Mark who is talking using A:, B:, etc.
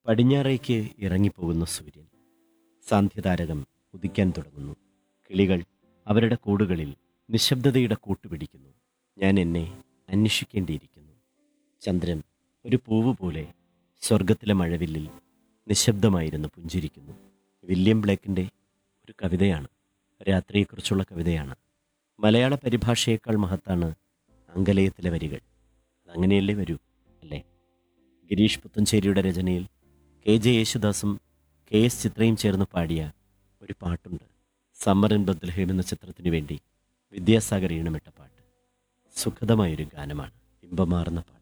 A: പടിഞ്ഞാറേക്ക് ഇറങ്ങിപ്പോകുന്ന സൂര്യൻ സാന്ധ്യതാരകം ഉദിക്കാൻ തുടങ്ങുന്നു കിളികൾ അവരുടെ കൂടുകളിൽ നിശബ്ദതയുടെ കൂട്ടുപിടിക്കുന്നു ഞാൻ എന്നെ അന്വേഷിക്കേണ്ടിയിരിക്കുന്നു ചന്ദ്രൻ ഒരു പൂവ് പോലെ സ്വർഗത്തിലെ മഴവില്ലിൽ നിശബ്ദമായിരുന്നു പുഞ്ചിരിക്കുന്നു വില്യം ബ്ലേക്കിൻ്റെ ഒരു കവിതയാണ് രാത്രിയെക്കുറിച്ചുള്ള കവിതയാണ് മലയാള പരിഭാഷയേക്കാൾ മഹത്താണ് അങ്കലയത്തിലെ വരികൾ അതങ്ങനെയല്ലേ വരൂ അല്ലേ ഗിരീഷ് പുത്തഞ്ചേരിയുടെ രചനയിൽ കെ ജെ യേശുദാസും കെ എസ് ചിത്രയും ചേർന്ന് പാടിയ ഒരു പാട്ടുണ്ട് സമ്മർ ഇൻ ബദ്ലഹേം എന്ന ചിത്രത്തിനു വേണ്ടി വിദ്യാസാഗർ ഈണമിട്ട പാട്ട് സുഖദമായൊരു ഗാനമാണ് ഇമ്പമാർന്ന പാട്ട്